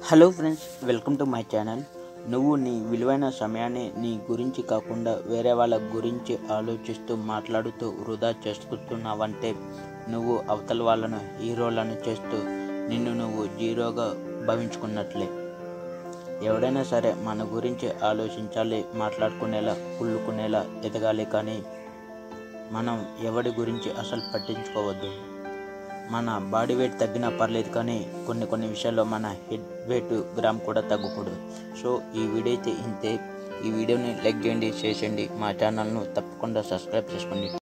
hello friends welcome to my channel నువ్వు నీ విలువైన సమయాన్ని నీ గురించి కాకుండా వేరే వాళ్ళ గురించి ఆలోచిస్తూ మాట్లాడుతూ వృధా చేసుకుంటున్నావంటే నువ్వు అవతల వాళ్ళను హీరోలను చేస్తూ నిన్ను నువ్వు జీరోగా భావించుకున్నట్లే ఎవడైనా సరే మన గురించి ఆలోచించాలి మాట్లాడుకునేలా కుళ్ళుకునేలా ఎదగాలి కానీ మనం ఎవడి గురించి అసలు పట్టించుకోవద్దు మన బాడీ వెయిట్ తగ్గినా పర్లేదు కానీ కొన్ని కొన్ని విషయాల్లో మన హెడ్ వెయిట్ గ్రామ్ కూడా తగ్గకూడదు సో ఈ వీడియో అయితే ఇంతే ఈ వీడియోని లైక్ చేయండి షేర్ చేయండి మా ఛానల్ను తప్పకుండా సబ్స్క్రైబ్ చేసుకోండి